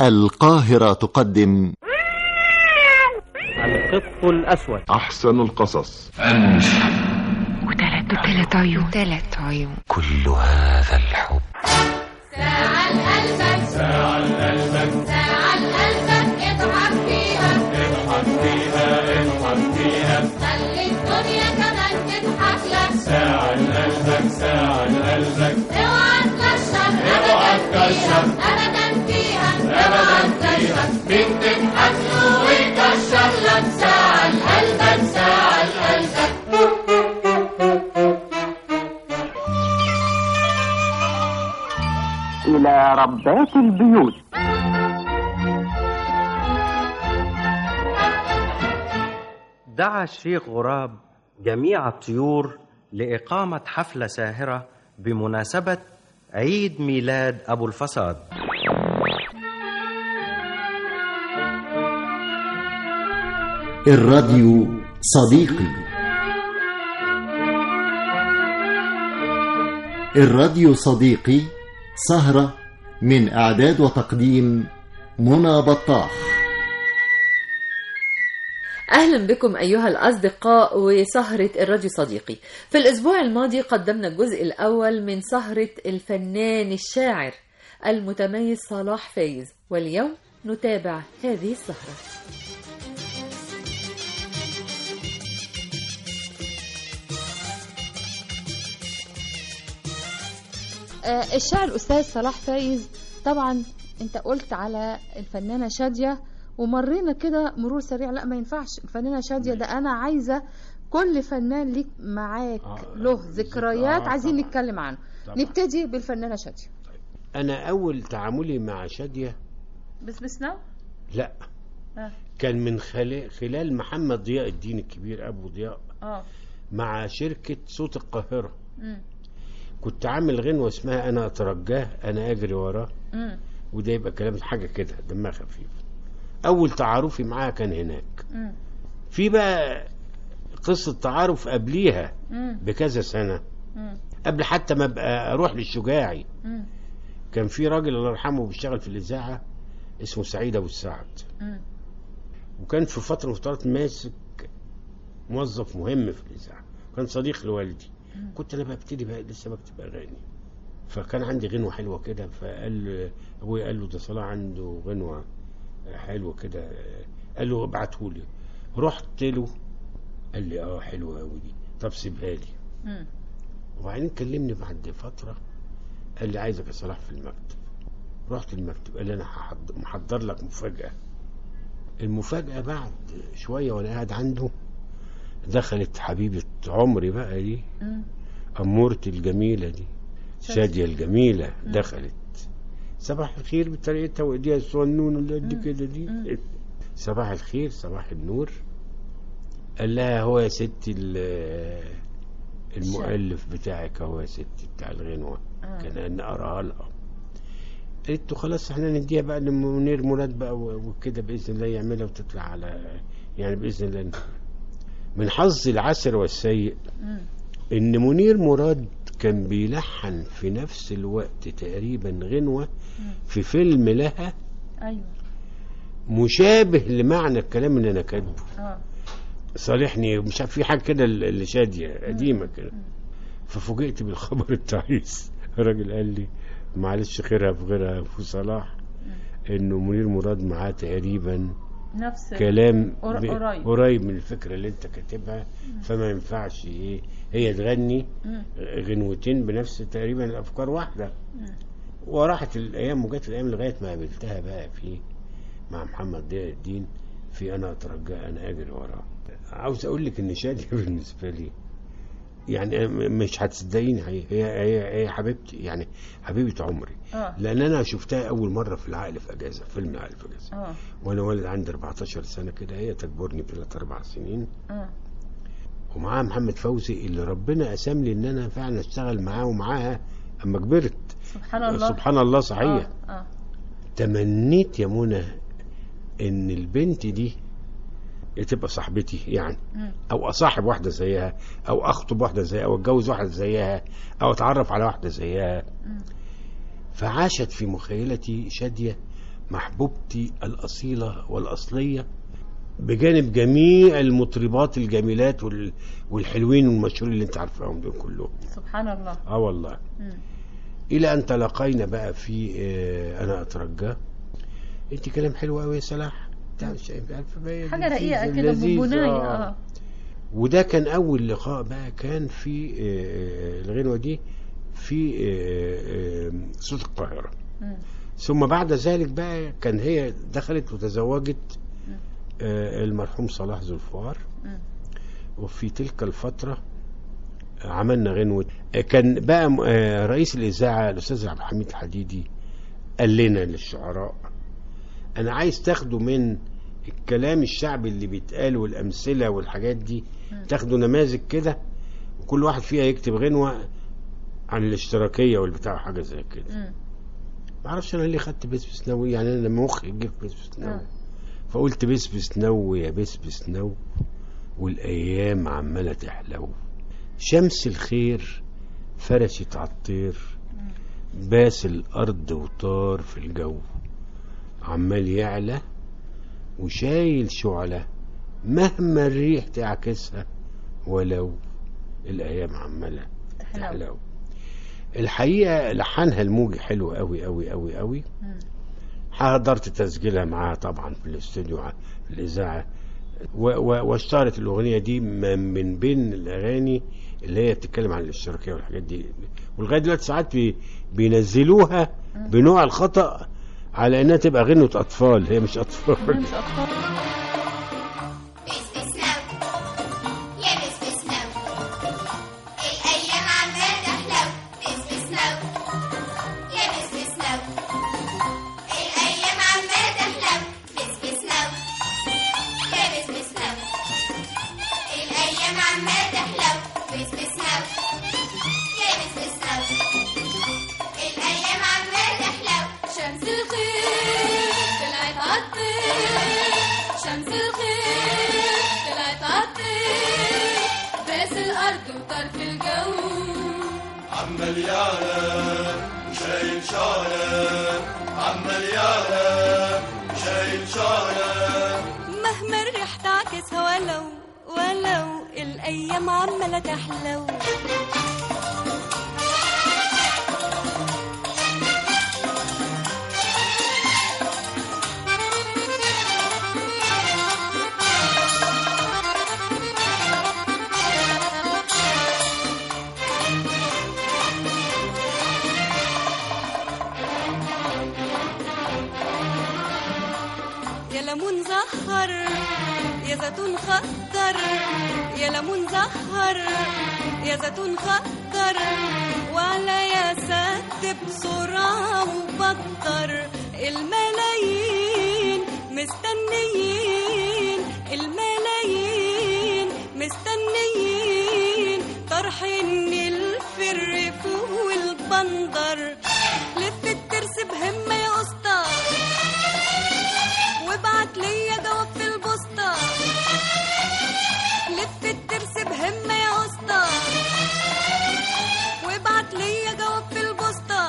القاهرة تقدم القط الأسود أحسن القصص وتلات وتلات عيون تلات عيون كل هذا الحب ساعة لقلبك ساعة لقلبك ساعة لقلبك اضحك فيها اضحك فيها اضحك فيها خلي الدنيا كمان تضحك لك ساعة لقلبك ساعة لقلبك اوعى تكشر اوعى تكشر ابدا فيها اوعى تكشر مين تضحك له ويكشر لك ساعة لقلبك ساعة لقلبك إلى ربات البيوت دعا الشيخ غراب جميع الطيور لإقامة حفلة ساهرة بمناسبة عيد ميلاد أبو الفساد الراديو صديقي الراديو صديقي سهرة من إعداد وتقديم منى بطاح أهلا بكم أيها الأصدقاء وسهرة الراديو صديقي في الأسبوع الماضي قدمنا الجزء الأول من سهرة الفنان الشاعر المتميز صلاح فايز واليوم نتابع هذه السهرة آه، الشاعر الأستاذ صلاح فايز طبعا أنت قلت على الفنانة شادية ومرينا كده مرور سريع لا ما ينفعش الفنانة شادية ده أنا عايزة كل فنان ليك معاك آه، له ذك- ذكريات آه، عايزين طبعاً. نتكلم عنه طبعاً. نبتدي بالفنانة شادية انا اول تعاملي مع شادية بس بس نو لا آه. كان من خلال, خلال محمد ضياء الدين الكبير ابو ضياء اه مع شركة صوت القاهرة مم. كنت عامل غنوة اسمها انا اترجاه انا اجري وراه مم. وده يبقى كلام حاجة كده دمها خفيف اول تعارفي معاها كان هناك مم. في بقى قصة تعارف قبليها مم. بكذا سنة مم. قبل حتى ما ابقى اروح للشجاعي مم. كان في راجل الله يرحمه بيشتغل في الاذاعه اسمه سعيد ابو السعد مم. وكان في فتره من الفترات ماسك موظف مهم في الاذاعه كان صديق لوالدي كنت انا ببتدي بقى لسه بكتب اغاني فكان عندي غنوه حلوه كده فقال ابويا قال له ده صلاح عنده غنوه حلوه كده قال له ابعته لي رحت له قال لي اه حلوه قوي دي طب سيبها لي مم. وبعدين كلمني بعد فترة قال لي عايزك يا صلاح في المكتب رحت المكتب قال لي انا هحض- محضر لك مفاجأة المفاجأة بعد شوية وانا قاعد عنده دخلت حبيبة عمري بقى دي مم. أمورتي الجميلة دي شادية الجميلة دخلت صباح الخير بطريقتها وايديها الصغنونة اللي قد كده دي صباح الخير صباح النور قال لها هو يا ستي ال- المؤلف بتاعك هو يا ستي بتاع الغنوة آه. كان انا اقراها لها قلت له خلاص احنا نديها بقى لمنير مراد بقى و- وكده باذن الله يعملها وتطلع على يعني باذن الله من حظ العسر والسيء مم. ان منير مراد كان بيلحن في نفس الوقت تقريبا غنوة في فيلم لها ايوه مشابه لمعنى الكلام اللي انا كاتبه اه صالحني مش عارف في حاجه كده اللي شاديه قديمه كده ففوجئت بالخبر التعيس الراجل قال لي معلش خيرها في غيرها في صلاح انه منير مراد معاه تقريبا نفس كلام قر- ب- قريب. قريب من الفكره اللي انت كاتبها فما ينفعش ايه هي تغني مم. غنوتين بنفس تقريبا الافكار واحده وراحت الايام وجت الايام لغايه ما قابلتها بقى في مع محمد ضياء الدين في انا اترجى انا اجري وراه عاوز اقول لك ان شاديه بالنسبه لي يعني م- مش هتصدقيني هي هي هي, هي حبيبتي يعني حبيبه عمري اه لان انا شفتها اول مره في العقل في اجازه فيلم العقل في اجازه اه وانا والد عندي 14 سنه كده هي تكبرني بثلاث اربع سنين اه ومعاها محمد فوزي اللي ربنا قسم لي ان انا فعلا اشتغل معاه ومعاها اما كبرت سبحان الله سبحان الله صحيح اه اه تمنيت يا منى ان البنت دي تبقى صاحبتي يعني مم. او اصاحب واحده زيها او اخطب واحده زيها او اتجوز واحده زيها او اتعرف على واحده زيها مم. فعاشت في مخيلتي شاديه محبوبتي الأصيلة والأصلية بجانب جميع المطربات الجميلات وال- والحلوين والمشهورين اللي انت عارفاهم دول كلهم سبحان الله اه والله مم. الى ان تلاقينا بقى في آه، انا اترجى انت كلام حلو قوي يا صلاح بتاع شايف عارفه بقى حاجة لذيذ- رقيقة كده لذيذ، بونبوناية آه. اه وده كان اول لقاء بقى كان في آه، آه، الغنوه دي في آه، آه، صوت القاهره مم. ثم بعد ذلك بقى كان هي دخلت وتزوجت آه، المرحوم صلاح ذو الفقار مم. وفي تلك الفترة عملنا غنوة آه، كان بقى م- آه، رئيس الإذاعة الأستاذ عبد الحميد الحديدي قال لنا للشعراء أنا عايز تاخدوا من الكلام الشعبي اللي بيتقال والأمثلة والحاجات دي تاخدوا نماذج كده وكل واحد فيها يكتب غنوة عن الاشتراكية والبتاع حاجة زي كده مم. معرفش أنا ليه خدت بسبس نووي يعني أنا لما مخي جه في بسبس نووي آه. فقلت بسبس نو يا بسبس نو والأيام عمالة تحلو شمس الخير فرشت عالطير باس الأرض وطار في الجو عمال يعلى وشايل شعلة مهما الريح تعكسها ولو الأيام عمالة تحلو الحقيقة لحنها الموجي حلو قوي قوي قوي قوي مم. حضرت تسجيلها معاها طبعا في الاستوديو ع- في الإذاعة و- و- واشتهرت الأغنية دي م- من بين الأغاني اللي هي بتتكلم عن الاشتراكية والحاجات دي ولغاية دلوقتي ساعات بي بينزلوها بنوع الخطأ على إنها تبقى غنوة أطفال هي مش أطفال مش أطفال بس بس نو يا بس بس نو الأيام عمالة تحلو بس بس نو يا بس بس نو الأيام عمالة تحلو بس بس نو يا بس بس نو الأيام عمالة تحلو بس بس نو يا بس بس نو الأيام عمالة تحلو شمس الخير طلعت عالطير شمس الخير طلعت عالطير باس الأرض وطرف الجو عمال يعلى وشايل شعلة عمال يعلى وشايل شعلة مهما الريح تعكسها ولو ولو الأيام عمالة تحلو يا ليمون زهر يا زيتون خضر يا ليمون زهر يا زيتون خضر وعلى يا سد بسرعة وبطر الملايين مستنيين الملايين مستنيين طرحين الفر فوق البندر لف الترس بهمة يا أسطى وابعت ليا جواب في البوسطة لف الترس بهمة يا اسطى وابعت ليا جواب في البوسطة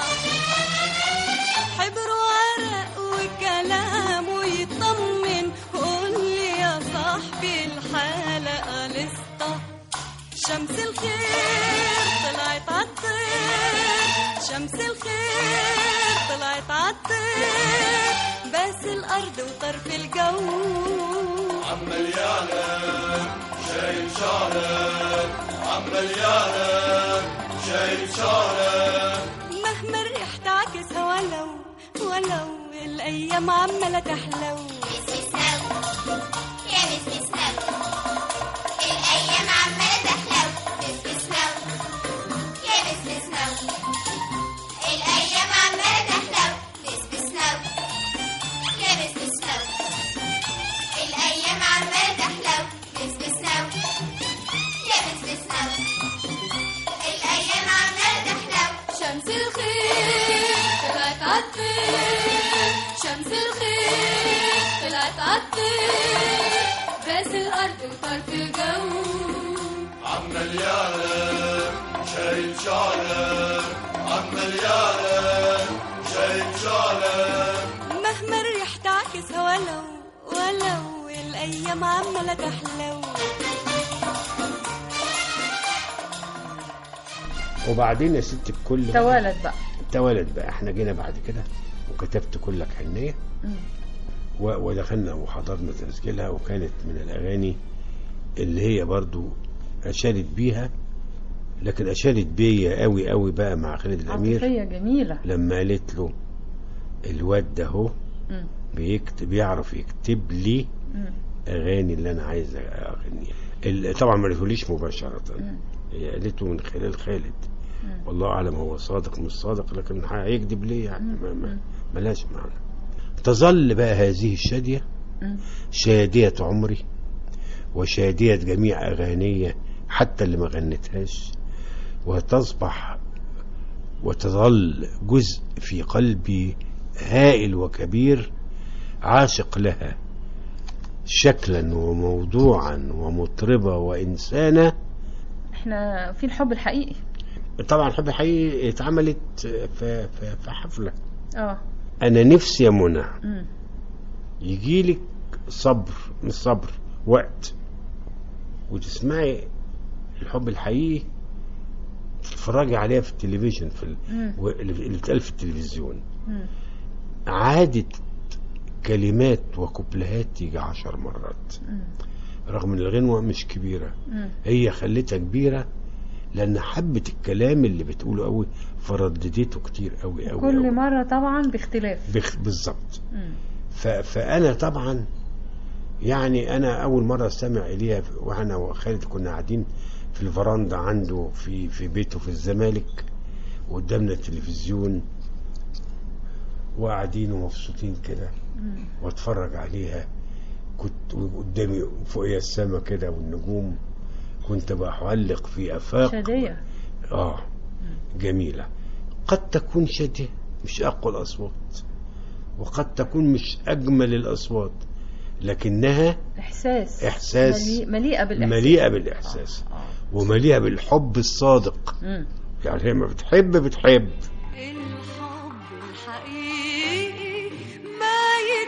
حبر ورق وكلام ويطمن قول لي يا صاحبي الحلقة لسطة شمس الخير طلعت عالطير شمس الخير طلعت عالطير بس الأرض وطرف الجو عمال يعلى شايل شعلة عمال يعلى شايل شعلة مهما الريح تعكسها ولو ولو الأيام عمالة تحلو بس بس نو يا بس بس نو الأيام عمالة تحلو بس بس نو يا بس بس نو الأيام عمالة تحلو بس بس نو يا بس بس نو الأيام عمالة تحلو بس بس نو يا بس بس نو الأيام عمالة تحلو شمس الخير طلعت عالطير شمس الخير طلعت عالطير باس الأرض وطرف الجو عمال يعلى شايل شعلة عمال يعلى شايل شعلة مهما الريح ولو ولو الأيام عمالة تحلو وبعدين يا ست الكل توالت بقى توالت بقى احنا جينا بعد كده وكتبت كلك حنيه و- ودخلنا وحضرنا تسجيلها وكانت من الاغاني اللي هي برضو اشادت بيها لكن اشادت بيا قوي قوي بقى مع خالد الامير عاطفية جميلة لما قالت له الواد ده اهو مم. بيكتب بيعرف يكتب لي مم. اغاني اللي انا عايز اغنيها ال- طبعا ما قالتهوليش مباشره مم. هي قالته من خلال خالد مم. والله اعلم هو صادق مش صادق لكن هيكذب ليه يعني ما ما مم. ملاش معنى تظل بقى هذه الشاديه مم. شاديه عمري وشاديه جميع اغانيه حتى اللي ما غنتهاش وتصبح وتظل جزء في قلبي هائل وكبير عاشق لها شكلا وموضوعا ومطربة وإنسانة احنا في الحب الحقيقي طبعا الحب الحقيقي اتعملت في, في, في حفلة اه أنا نفسي يا منى مم. يجيلك صبر مش صبر وقت وتسمعي الحب الحقيقي تتفرجي عليها في التلفزيون في ال... مم. و- اللي اللي بتقال في التلفزيون مم. عادت كلمات وكوبلهات يجي عشر مرات مم. رغم ان الغنوة مش كبيرة مم. هي خلتها كبيرة لأن حبت الكلام اللي بتقوله قوي فرددته كتير قوي قوي كل قوي. مرة طبعا باختلاف بخ- بالظبط مم. ف... فأنا طبعا يعني أنا أول مرة أستمع إليها وأنا وخالد كنا قاعدين في الفرندا عنده في في بيته في الزمالك وقدامنا التلفزيون وقاعدين ومبسوطين كده مم. واتفرج عليها كنت قدامي فوقيا السما كده والنجوم كنت بعلق في افاق شادية اه جميله قد تكون شاديه مش اقوى الاصوات وقد تكون مش اجمل الاصوات لكنها إحساس إحساس مليء- مليئة بالإحساس مليئه بالاحساس ومليئه بالحب الصادق مم. يعني هي ما بتحب بتحب الحب الحقيقي ما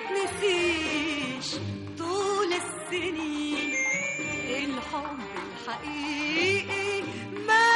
يتنسيش طول السنين الحب الحقيقي ما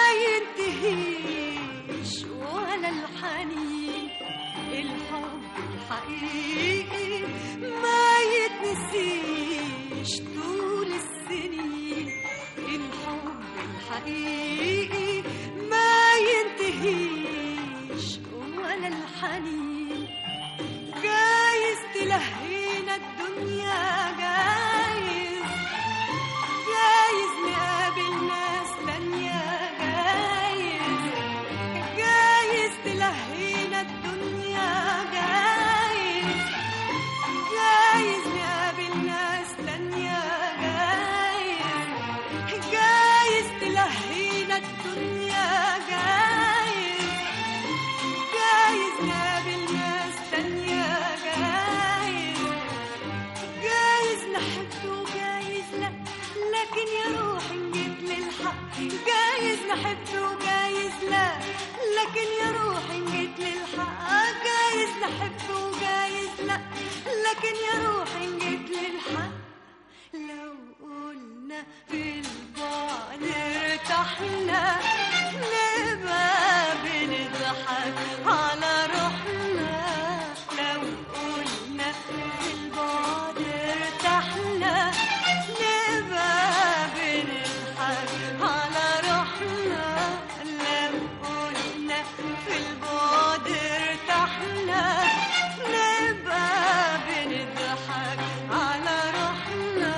ينتهيش ولا الحنين الحب الحقيقي ما يتنسيش طول السنين الحب الحقيقي ما ينتهيش ولا الحنين جايز تلهينا الدنيا جايز جايز نقابل ناس تانية جايز جايز تلهينا الدنيا جايز جايز نقابل ناس تانية جايز جايز تلهينا الدنيا جايز جايز نقابل ناس تانية جايز جايز نحب وجايز لا لكن يا روح نجيب للحق جايز نحب وجايز لا لكن يا روح نجيب للحق جايز نحب وجايز لا لكن يا روح نجيب للحق لو قلنا في البعد ارتحنا نبقى بنضحك على روحنا لو قلنا في البعد ارتحنا نبقى بنضحك على روحنا لو قلنا في البعد ارتحنا نبقى بنضحك على روحنا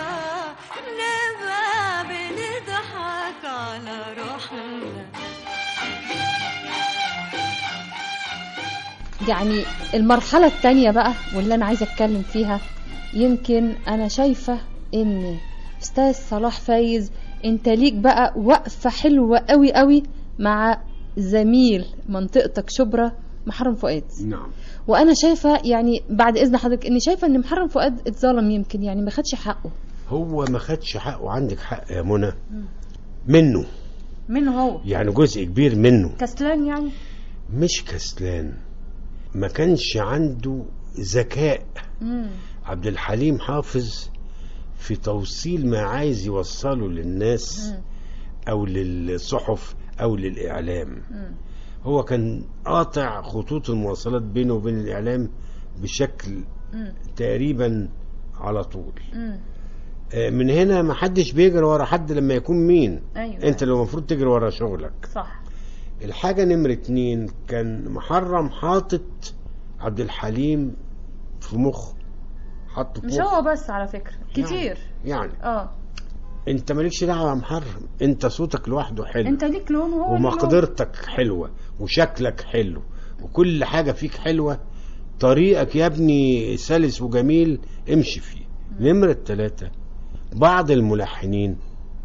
نبقى بنضحك على روحنا يعني المرحلة التانية بقى واللي أنا عايزة أتكلم فيها يمكن أنا شايفة إن أستاذ صلاح فايز أنت ليك بقى وقفة حلوة قوي قوي مع زميل منطقتك شبرا محرم فؤاد نعم وأنا شايفة يعني بعد إذن حضرتك إني شايفة إن محرم فؤاد اتظلم يمكن يعني ما خدش حقه هو ما خدش حقه عندك حق يا منى منه منه هو يعني جزء كبير منه كسلان يعني مش كسلان ما كانش عنده ذكاء مم. عبد الحليم حافظ في توصيل ما عايز يوصله للناس او للصحف او للاعلام هو كان قاطع خطوط المواصلات بينه وبين الاعلام بشكل تقريبا على طول آه، من هنا ما حدش بيجري ورا حد لما يكون مين أيوة. انت لو المفروض تجري ورا شغلك صح الحاجة نمرة اتنين كان محرم حاطط عبد الحليم في مخه حطه في مش مخه هو بس على فكرة كتير يعني اه انت مالكش دعوة يا محرم انت صوتك لوحده حلو انت ليك لون وهو ليه لون. ومقدرتك حلوة وشكلك حلو وكل حاجة فيك حلوة طريقك يا ابني سلس وجميل امشي فيه نمرة ثلاثة بعض الملحنين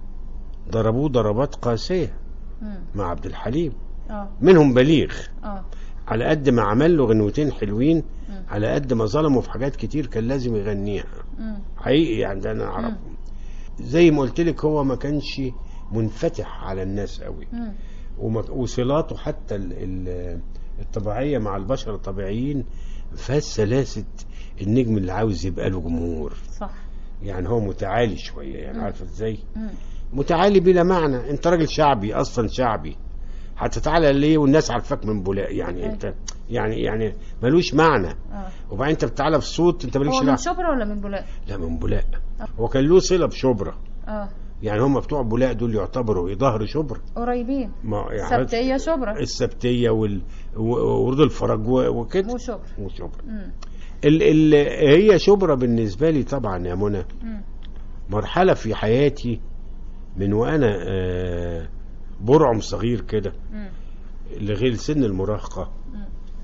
ضربوه ضربات قاسية مم. مع عبد الحليم اه منهم بليغ اه على قد ما عمل له غنوتين حلوين مم. على قد ما ظلمه في حاجات كتير كان لازم يغنيها مم. حقيقي يعني ده انا اعرفه زي ما قلت لك هو ما كانش منفتح على الناس قوي مم. وما- وصلاته حتى ال- ال- الطبيعيه مع البشر الطبيعيين فيها سلاسه النجم اللي عاوز يبقى له جمهور صح يعني هو متعالي شويه يعني مم. عارفه ازاي مم. متعالي بلا معنى انت راجل شعبي اصلا شعبي هتتعالى ليه والناس عارفاك من بولاق يعني أيوة. انت يعني يعني ملوش معنى اه وبعدين انت بتعالى بصوت انت مالكش هو من دعوه شبرا ولا من بولاق لا من بولاق هو كان له صله بشبرا اه يعني هم بتوع بولاق دول يعتبروا ظهر شبرا قريبين ما يعني سبتية شبرا السبتيه وال و- ورود الفرج و- وكده وشبرا وشبرا مم. ال ال هي شبرا بالنسبه لي طبعا يا منى مم. مرحله في حياتي من وانا آه، برعم صغير كده مم. لغير سن المراهقه مم.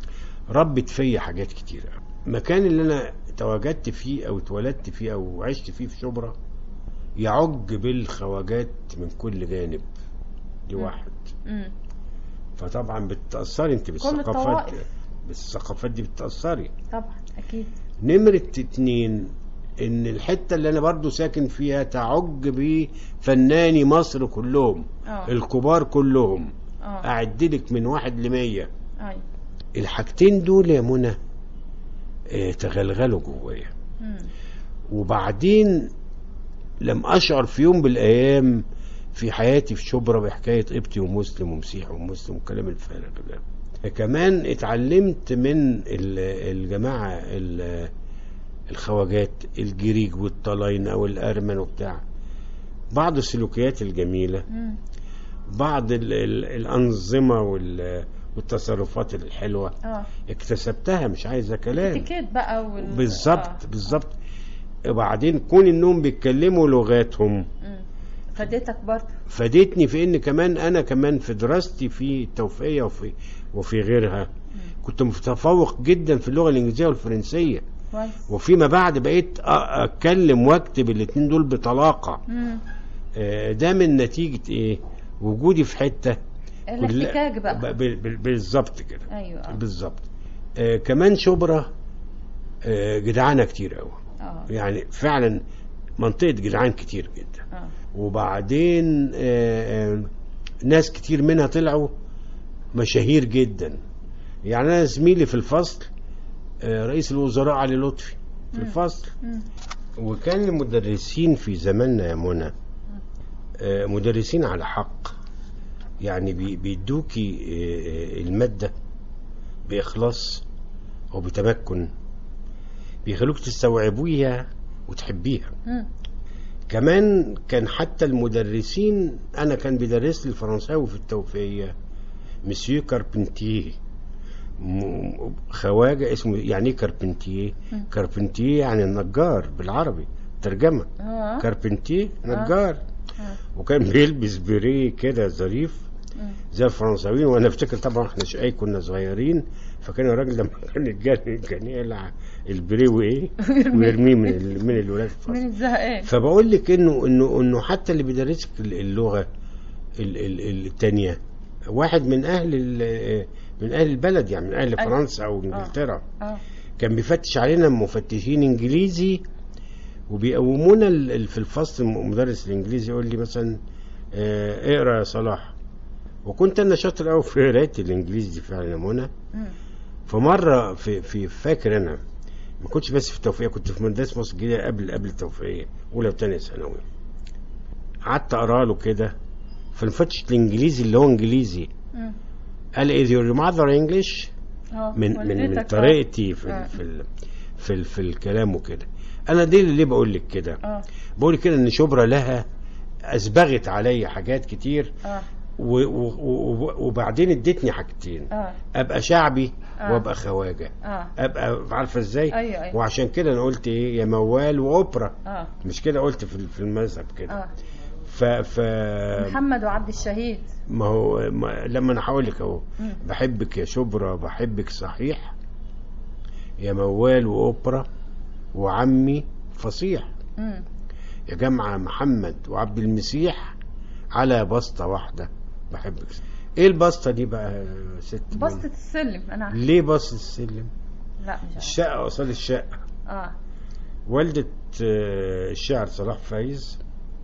ربت فيا حاجات كتيره المكان اللي انا تواجدت فيه او اتولدت فيه او عشت فيه في شبرا يعج بالخواجات من كل جانب دي واحد مم. فطبعا بتأثري انت بالثقافات الطوائف. بالثقافات دي بتأثري طبعا اكيد نمرة اتنين ان الحتة اللي انا برضو ساكن فيها تعج بفناني مصر كلهم اه الكبار كلهم اه اعدلك من واحد لمية ايوه الحاجتين دول يا منى اه تغلغلوا جوايا مم. وبعدين لم اشعر في يوم بالايام في حياتي في شبرا بحكايه قبطي ومسلم ومسيحي ومسلم والكلام الفارغ ده كمان اتعلمت من ال- الجماعه ال- الخواجات الجريج والطلاين او الارمن وبتاع بعض السلوكيات الجميله مم. بعض ال ال الانظمه وال- والتصرفات الحلوه اه اكتسبتها مش عايزه كلام اتيكيت بقى وال... بالظبط بالظبط وبعدين كون انهم بيتكلموا لغاتهم مم. فادتك برضه فادتني في ان كمان انا كمان في دراستي في التوفيقيه وفي وفي غيرها كنت متفوق جدا في اللغه الانجليزيه والفرنسيه كويس وفيما بعد بقيت أ- اتكلم واكتب الاثنين دول بطلاقه مم. آه، ده من نتيجه ايه وجودي في حته كل- الاحتكاك بقى ب- ب- ب- بالظبط كده ايوه اه بالظبط آه كمان شبرا آه جدعانه كتير قوي اه يعني فعلا منطقه جدعان كتير جدا اه وبعدين آه آه ناس كتير منها طلعوا مشاهير جدا يعني انا زميلي في الفصل آه رئيس الوزراء علي لطفي في مم. الفصل مم. وكان المدرسين في زماننا يا منى آه، مدرسين على حق يعني بي- بيدوكي آه، آه، المادة بإخلاص وبتمكن بيخلوك تستوعبوها وتحبيها مم. كمان كان حتى المدرسين أنا كان بيدرس لي الفرنساوي في التوفيقية مسيو كاربنتيه م- خواجة اسمه يعني ايه كاربنتيه مم. كاربنتيه يعني النجار بالعربي ترجمة اه كاربنتيه نجار آه. وكان بيلبس بريه كده ظريف مم. زي الفرنساويين وانا افتكر طبعا احنا شقاي كنا صغيرين فكان الراجل لما كان يتجنن كان يقلع البريه وايه ويرميه من ال- من الولاد في من الفصل الزهقان فبقول لك انه انه انه حتى اللي بيدرسك اللغه ال- ال- التانية واحد من اهل ال- من اهل البلد يعني من اهل أيوة. فرنسا او انجلترا اه كان بيفتش علينا مفتشين انجليزي وبيقومونا ال- ال- في الفصل م- مدرس الانجليزي يقول لي مثلا آه، اقرا يا صلاح وكنت انا شاطر قوي في قرايه الانجليزي دي فعلا يا منى مم. فمره في في فاكر انا ما كنتش بس في التوفيقيه كنت في مدرسه مصر الجديده قبل قبل التوفيقيه اولى وثانيه ثانوي قعدت اقرا له كده فنفتش الانجليزي اللي هو انجليزي مم. قال is your mother English اه من من من والدتك، طريقتي في آه. ال في ال في, ال في الكلام وكده انا دي اللي ليه بقول لك كده اه بقول كده ان شبرا لها اسبغت عليا حاجات كتير اه و و و وبعدين ادتني حاجتين اه ابقى شعبي آه. وابقى خواجه اه ابقى عارفه ازاي أيوة، أيوة. وعشان كده انا قلت ايه يا موال واوبرا اه مش كده قلت في في المذهب كده اه ف ف محمد وعبد الشهيد ما هو ما لما انا هقول لك اهو مم. بحبك يا شبرا بحبك صحيح يا موال واوبرا وعمي فصيح مم. يا جماعة محمد وعبد المسيح على بسطة واحدة بحبك ايه البسطة دي بقى يا ست بسطة منى؟ السلم انا عارفة. ليه بسطة السلم لا مش عارفة. الشقة قصاد الشقة اه والدة آه، الشاعر صلاح فايز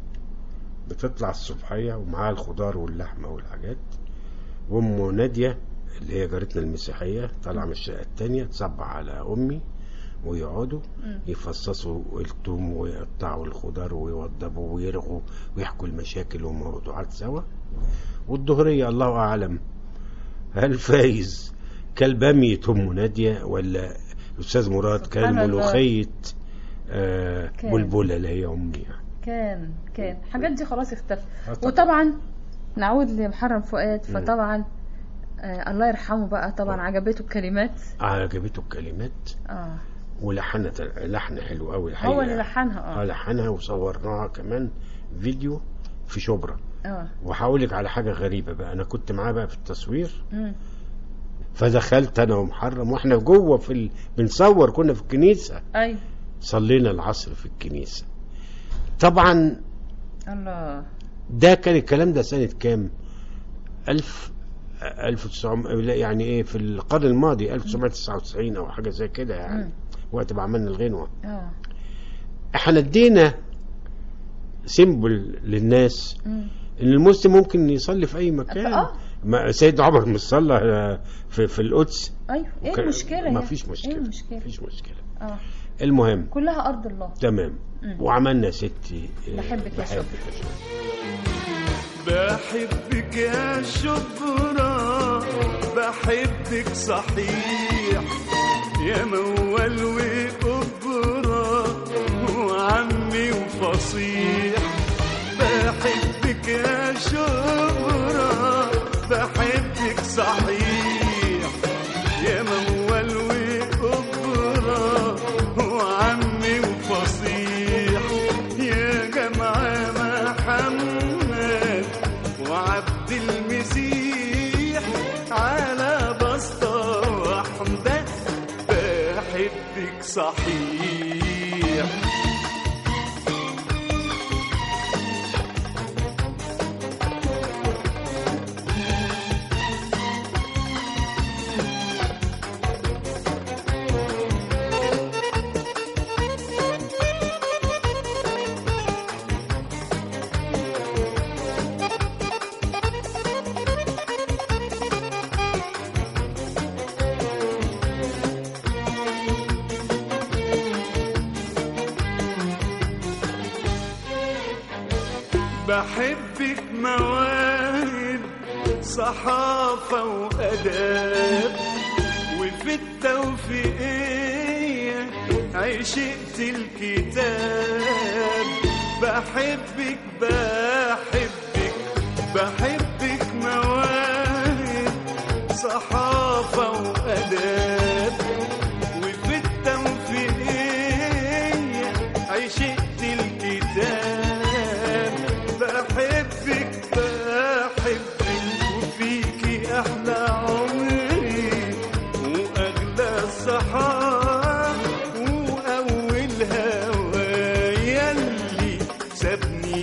بتطلع الصبحية ومعاها الخضار واللحمة والحاجات وأم نادية اللي هي جارتنا المسيحية طالعة من الشقة التانية تصبح على أمي ويقعدوا مم. يفصصوا التوم ويقطعوا الخضار ويوضبوا ويرغوا ويحكوا المشاكل والموضوعات سوا والظهرية الله أعلم هل فايز كالبامية أم نادية ولا الأستاذ مراد كان سبحان الله. ملوخية آه كان. بلبلة اللي هي أمي يعني. كان كان الحاجات دي خلاص اختفت آه طبعا. وطبعا نعود لمحرم فؤاد مم. فطبعا آه الله يرحمه بقى طبعا آه. عجبته الكلمات عجبته الكلمات اه ولحنت لحن حلو قوي هو اللي لحنها اه اه لحنها وصورناها كمان فيديو في شبرا اه وهقول لك على حاجه غريبه بقى انا كنت معاه بقى في التصوير مم. فدخلت انا ومحرم واحنا جوه في ال... بنصور كنا في الكنيسه ايوه صلينا العصر في الكنيسه طبعا الله ده كان الكلام ده سنه كام ألف ألف وتسعمائة لا يعني ايه في القرن الماضي 1999 او حاجه زي كده يعني مم. وقت ما عملنا الغنوه اه احنا ادينا سيمبل للناس مم. ان المسلم ممكن يصلي في اي مكان آه. ما سيدنا عمر مش صلى آه، في, في القدس ايوه ايه وكان- المشكله ما يعني؟ فيش مشكله ايه المشكله مفيش مشكله اه المهم كلها ارض الله تمام مم. وعملنا ستي آه، بحبك يا شبرا. يا شبرا بحبك يا شبرا بحبك صحيح يا موال وقبرة وعمي وفصيح بحبك يا شبرا بحبك صحيح يا موال وقبرة وعمي وفصيح يا جماعة محمد وعبد المسيح على بسطة واحدة بحبك صحيح بحبك مواهب صحافة وأداب وفي التوفيقية عشقت الكتاب بحبك بحبك بحبك مواهب صحافة وأداب وفي التوفيقية عشقت الكتاب بحبك بحبك وفيكي أحلى عمري وأغلى الصحاب وأول هوايا اللي سابني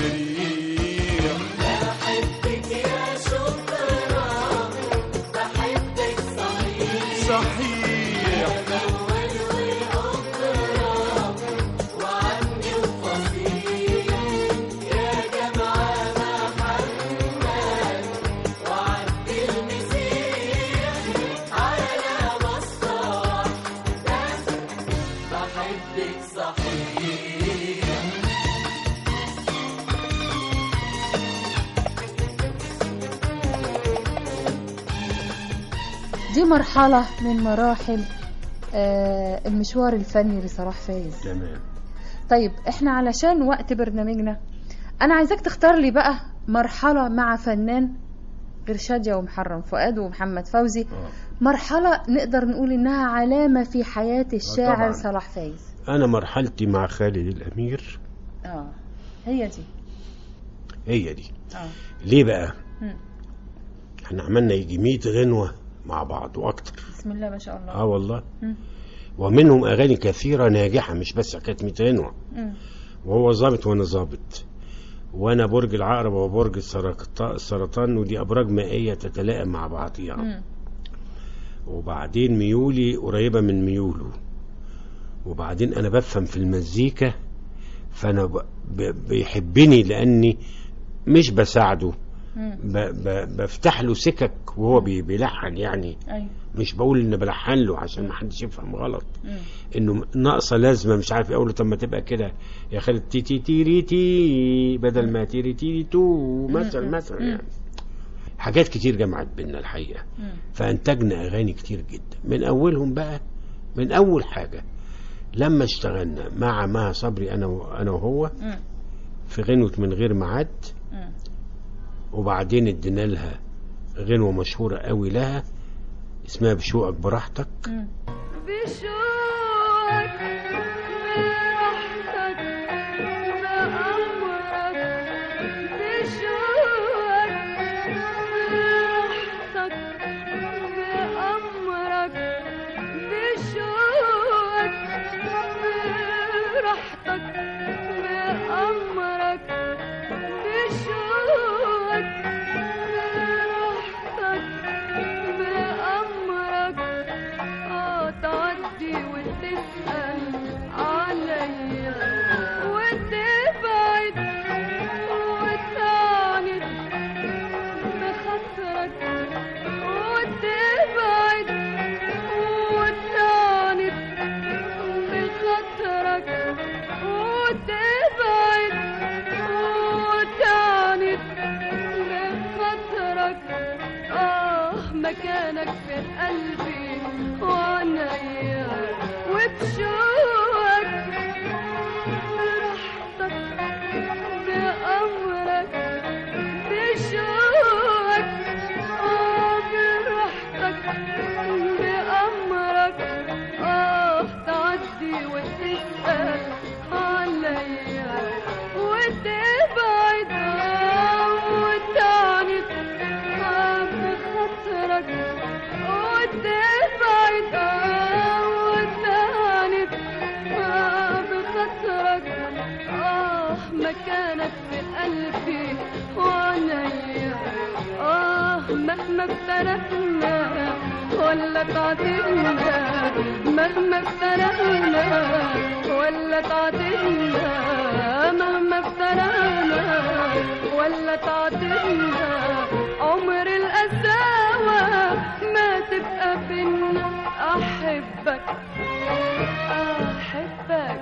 جريح بحبك يا شكرا بحبك دي مرحلة من مراحل آه، المشوار الفني لصلاح فايز تمام طيب احنا علشان وقت برنامجنا انا عايزاك تختار لي بقى مرحلة مع فنان غير شادية ومحرم فؤاد ومحمد فوزي آه. مرحلة نقدر نقول انها علامة في حياة الشاعر طبعاً. صلاح فايز انا مرحلتي مع خالد الامير اه هي دي هي دي اه ليه بقى مم. احنا عملنا يجي 100 غنوه مع بعض واكتر بسم الله ما شاء الله اه والله مم. ومنهم اغاني كثيره ناجحه مش بس كانت 100 غنوه مم. وهو ظابط وانا ظابط وانا برج العقرب وبرج السرط- السرطان ودي ابراج مائيه تتلائم مع بعضيها مم. وبعدين ميولي قريبه من ميوله وبعدين انا بفهم في المزيكا فانا ب... ب... بيحبني لاني مش بساعده مم. ب... ب... بفتح له سكك وهو بي... بيلحن يعني ايوه مش بقول ان بلحن له عشان ما حدش يفهم غلط مم. انه ناقصه لازمه مش عارف اقول له طب ما تبقى كده يا خالد تي تي تي تي بدل ما تيري تيري تو مثلا مم. مثلا مم. يعني حاجات كتير جمعت بينا الحقيقه مم. فانتجنا اغاني كتير جدا من اولهم بقى من اول حاجه لما اشتغلنا مع مها صبري انا و- انا وهو مم. في غنوه من غير ميعاد مم. وبعدين ادينا لها غنوه مشهوره قوي لها اسمها بشوقك براحتك مم. بشوقك براحتك بأمرك بشوقك براحتك بأمرك بشوقك براحتك بأمرك بشوقك براحتك بأمرك اه تعدي وتسأل عليا وتبعد وتعند بخاطرك وتبعد وتعند بخاطرك وتبعد وتعند بخاطرك آه مكانك في قلبي وعنيا وبشوقك براحتك بأمرك بشوقك آه براحتك بأمرك آه تعدي وتسأل عليا وتبعد آه وتعند آه بخاطرك وتبعد آه وتعند آه بخاطرك آه مكانك في قلبي وعنيا آه مهما افترقنا ولا تعاتبنا مهما افترقنا ولا تعاتبنا مهما افترقنا ولا تعاتبنا عمر القساوة ما تبقى بينا أحبك أحبك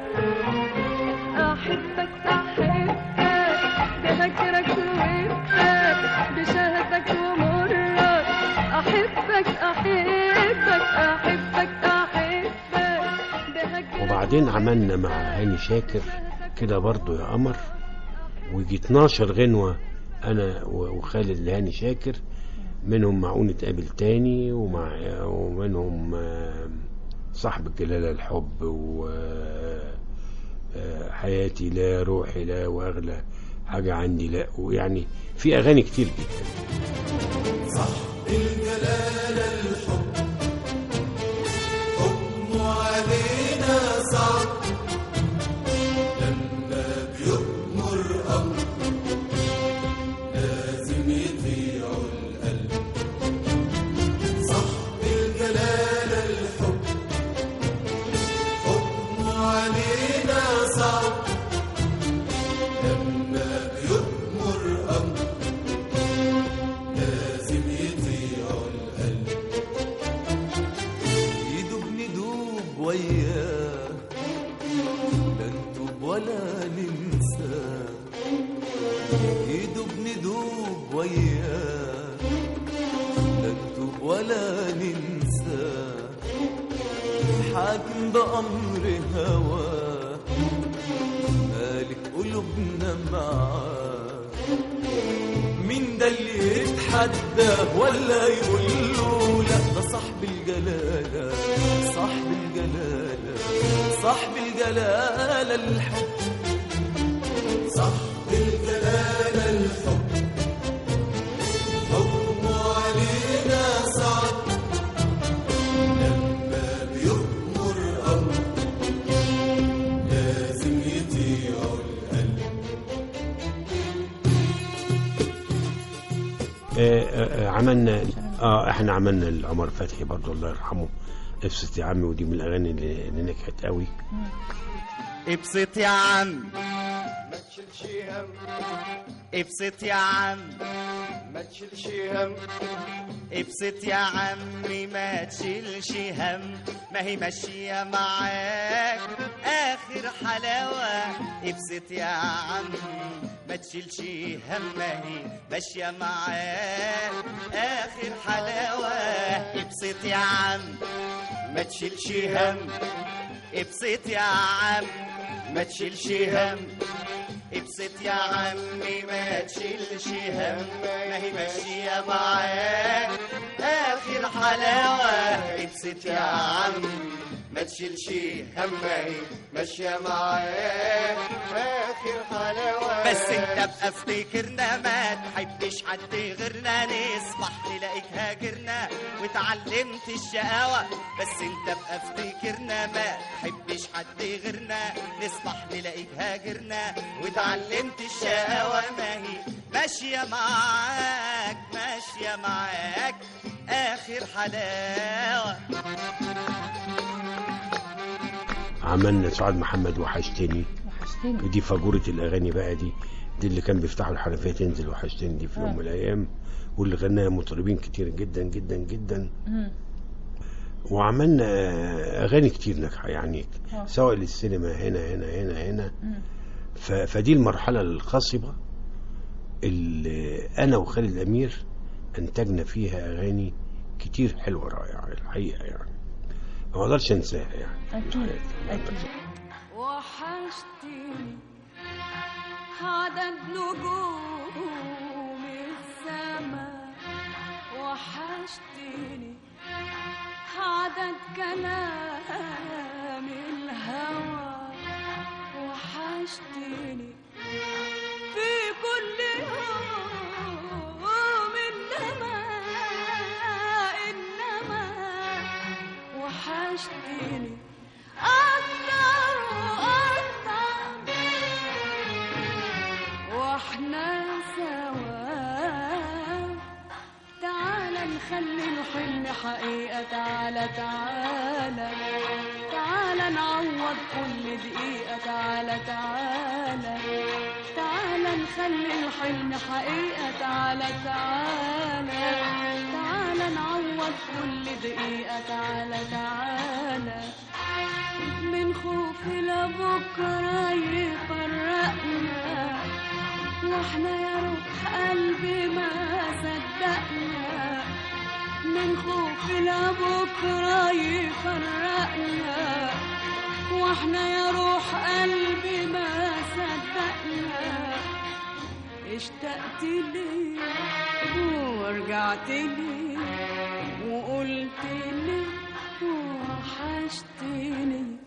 أحبك أحبك بهجرك ووفك بشهدك ومرك أحبك أحبك أحبك أحبك بهجرك وبعدين عملنا مع هاني شاكر كده برضو يا قمر ويجي 12 غنوة أنا و- وخالد لهاني شاكر منهم معقول نتقابل تاني ومع ومنهم آه، صاحب الجلالة الحب و آه، حياتي لا روحي لا وأغلى حاجة عندي لا ويعني في أغاني كتير جدا الجلالة الحب حكمه علينا صعب لما بيؤمر أمر لازم يطيع القلب صح الجلالة الحب حكمه علينا صعب لما بيؤمر أمر لازم يطيع القلب يدوب ندوب وياه لا نتوب ولا ننسى يدوب ندوب وياه لا نتوب ولا ننسى بأمر هواه مالك قلوبنا معاه مين ده اللي يتحدى ولا يقول له لا ده صاحب الجلالة صاحب الجلالة صاحب الجلالة الحب صاحب الجلالة الحب حكمه علينا صعب لما بيؤمر أمر لازم يطيعوا القلب آه، آه، آه، عملنا اه احنا عملنا لعمر فتحي برضه الله يرحمه ابسط يا عمي ودي من الاغاني اللي, اللي نجحت قوي ابسط يا عم ما تشيلش هم ابسط يا عم ما تشيلش هم ابسط يا عمي ما تشيلش هم ما هي ماشية معاك آخر حلاوة ابسط يا عمي ما تشيلش هم ما هي ماشية معاك آخر حلاوة ابسط يا عم ما تشيلش هم ابسط يا عم ما تشيلش هم ابسط يا عمي ما تشيلش هم ما هي ماشية معاك آخر حلاوة ابسط يا عمي ما تشيلش هم ما هي ماشية معاك آخر حلاوة بس انت بقى افتكرنا ما تحبش حد غيرنا نصبح نلاقيك هاجرنا وتعلمت الشقاوة بس انت بقى افتكرنا ما تحبش حد غيرنا نصبح نلاقيك هاجرنا وتعلمت الشقاوة ما هي ماشية معاك ماشية معاك آخر حلاوة عملنا سعاد محمد وحشتني وحشتني ودي فجورة الأغاني بقى دي دي اللي كان بيفتحوا الحنفية تنزل وحشتني دي في يوم من الأيام واللي غناها مطربين كتير جدا جدا جدا مم. وعملنا أغاني كتير ناجحة يعني آه. سواء للسينما هنا هنا هنا هنا مم. ف- فدي المرحلة الخصبة اللي أنا وخالد أمير أنتجنا فيها أغاني كتير حلوة رائعة الحقيقة يعني ما أقدرش أنساها يعني أكيد أكيد وحشتني عدد نجوم السماء وحشتني عدد كلام الهوى وحشتني في كل يوم إنما إنما وحشتني أكتر وأكتر واحنا سوا تعالى نخلي الحلم حقيقة تعالى تعالى تعالى نعوض كل دقيقة تعالى تعالى تعالى نخلي الحلم حقيقة تعالى تعالى تعالى نعوض كل دقيقة تعالى تعالى من خوف لبكرة يفرقنا واحنا يا روح قلبي ما صدقنا من خوف لبكرة يفرقنا واحنا يا روح قلبي ما صدقنا اشتقت لي ورجعت لي وقلت لي وحشتني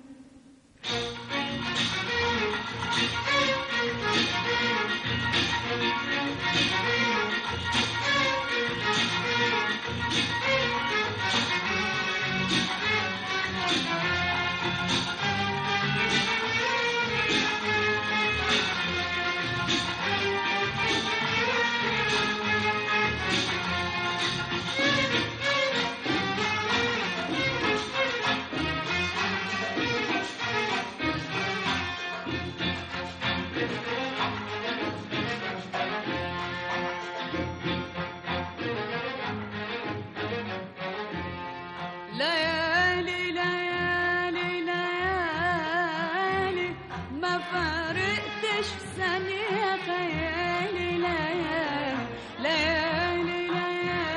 ليالي ليالي ليالي ما فارقتش في ثانية خيالي ليالي ليالي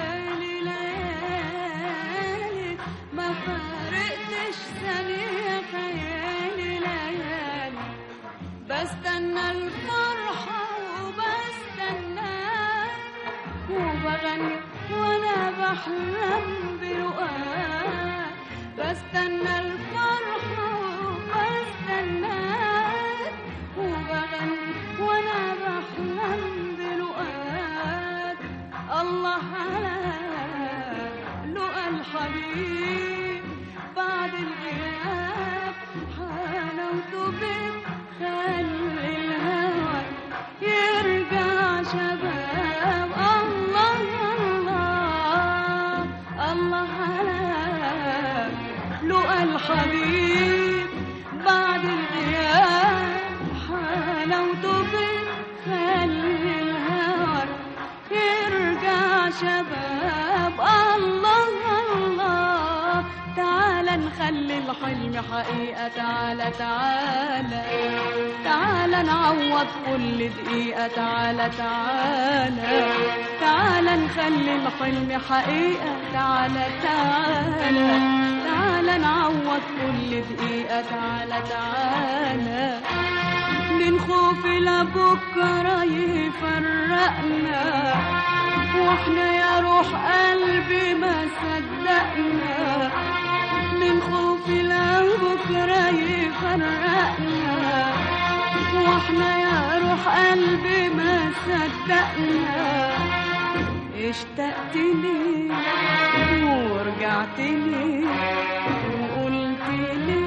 ليالي ليالي ما فارقتش ثانية بستنى الفرحة وبستناه وبغني وانا بحلم بلقاه بستنى الفرحة وبستناه وبغني وانا بحلم بلقاه الله على لقى الحبيب بعد الغياب حلاوته بتخلي الهوى يرجع شباب الله الله الله على لقى الحبيب بعد الغياب حلاوته بتخلي الهوى يرجع شباب الله الله تعالى نخلي الحلم حقيقة تعالى تعالى تعالى نعوض كل دقيقة تعالى تعالى تعالى نخلي الحلم حقيقة تعالى تعالى تعالى نعوض كل دقيقة تعالى تعالى من خوف لبكرة يفرقنا واحنا يا روح قلبي ما صدقنا من خوف لبكرة يفرقنا واحنا يا روح قلبي ما صدقنا اشتقت لي ورجعت لي وقلت لي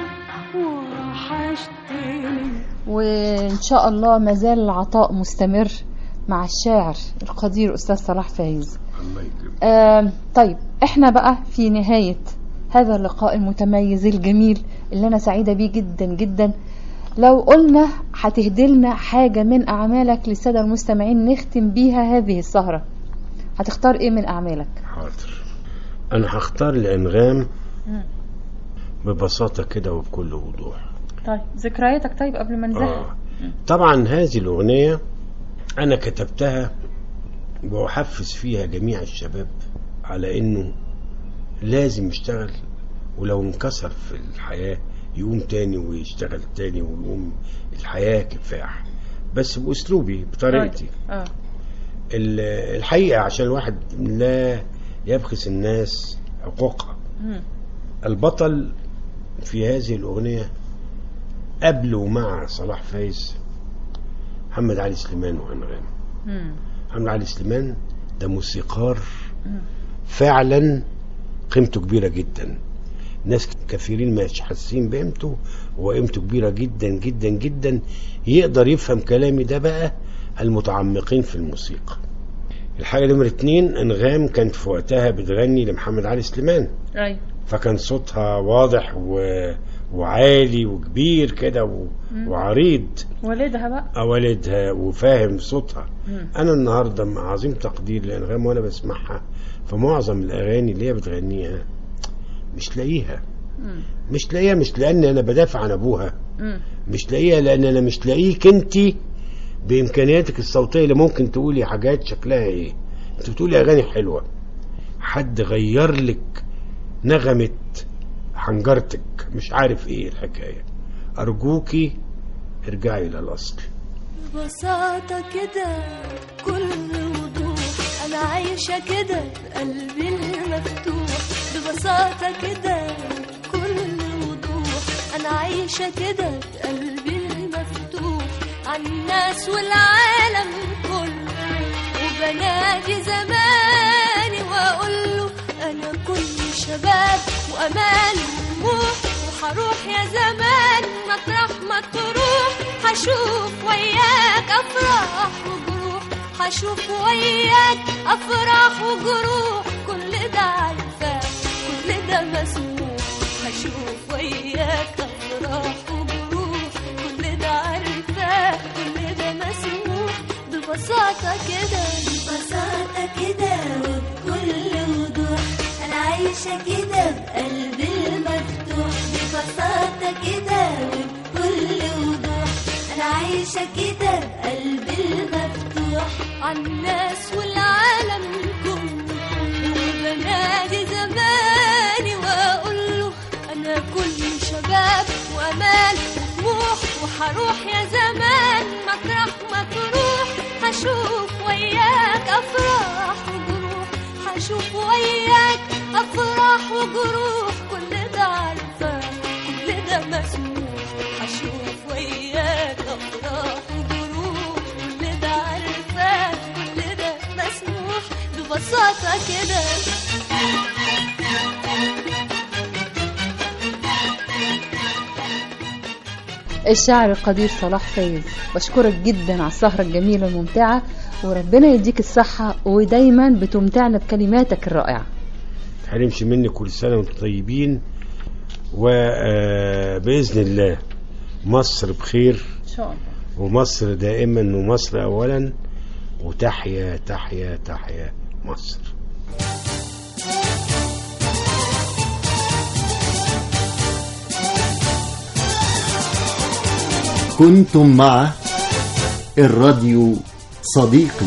وحشتني وإن شاء الله مازال العطاء مستمر مع الشاعر القدير أستاذ صلاح فايز الله يكرمك آه طيب احنا بقى في نهاية هذا اللقاء المتميز الجميل اللي أنا سعيدة بيه جدا جدا لو قلنا هتهدلنا حاجة من أعمالك للسادة المستمعين نختم بيها هذه السهرة هتختار إيه من أعمالك؟ حاضر انا هختار الانغام ببساطة كده وبكل وضوح طيب ذكرياتك طيب قبل ما آه. طبعا هذه الأغنية أنا كتبتها وأحفز فيها جميع الشباب على إنه لازم يشتغل ولو انكسر في الحياة يقوم تاني ويشتغل تاني ويقوم الحياة كفاح بس بأسلوبي بطريقتي اه ال- الحقيقة عشان الواحد لا يبخس الناس حقوقها مم. البطل في هذه الأغنية قبل ومع صلاح فايز محمد علي سليمان وأنغام مم. محمد علي سليمان ده موسيقار فعلا قيمته كبيرة جدا ناس كثيرين مش حاسين بقيمته وقيمته كبيرة جدا جدا جدا يقدر يفهم كلامي ده بقى المتعمقين في الموسيقى الحاجة نمرة اتنين أنغام كانت في وقتها بتغني لمحمد علي سليمان أيوة فكان صوتها واضح و... وعالي وكبير كده و... مم. وعريض والدها بقى والدها وفاهم صوتها مم. انا النهارده مع عظيم تقدير لانغام وانا بسمعها في معظم الاغاني اللي هي بتغنيها مش لاقيها مم. مش لاقيها مش لان انا بدافع عن ابوها مم. مش لاقيها لان انا مش لاقيك انت بامكانياتك الصوتيه اللي ممكن تقولي حاجات شكلها ايه انت بتقولي اغاني حلوه حد غير لك نغمه حنجرتك مش عارف ايه الحكايه ارجوكي ارجعي الى الاصل ببساطة كده كل وضوح أنا عايشة كده قلبي المفتوح ببساطة كده كل وضوح أنا عايشة كده قلبي المفتوح عالناس والعالم كله وبنادي زماني وأقول له أنا كل شباب وأمان وطموح وحروح يا زمان مطرح ما تروح حشوف وياك أفراح وجروح حشوف وياك أفراح وجروح كل ده عارفاه كل ده مسموح حشوف وياك أفراح وجروح كل ده عارفاه كل ده مسموح ببساطة كده ببساطة كده وبكل وضوح أنا عايشة كده بقلبي المفتوح ببساطة كده وبكل وضوح أنا عايشة كده بقلبي المفتوح عالناس والعالم كله وبنادي زماني واقول له انا كل شباب وامان وطموح وحروح يا زمان هشوف وياك افراح وجروح كل ده عارفة كل ده مسموح هشوف وياك افراح وجروح كل ده عارفة كل ده مسموح ببساطة كده الشاعر القدير صلاح فايز بشكرك جدا على السهرة الجميلة الممتعة وربنا يديك الصحة ودايما بتمتعنا بكلماتك الرائعة تحرمش مني كل سنة وانتم طيبين وبإذن الله مصر بخير إن شاء الله ومصر دائما ومصر أولا وتحيا تحيا تحيا مصر كنتم مع الراديو صديقي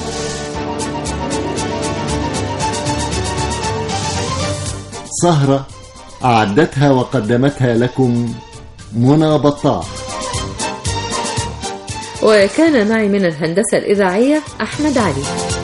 سهرة أعدتها وقدمتها لكم منى بطاح وكان معي من الهندسة الإذاعية أحمد علي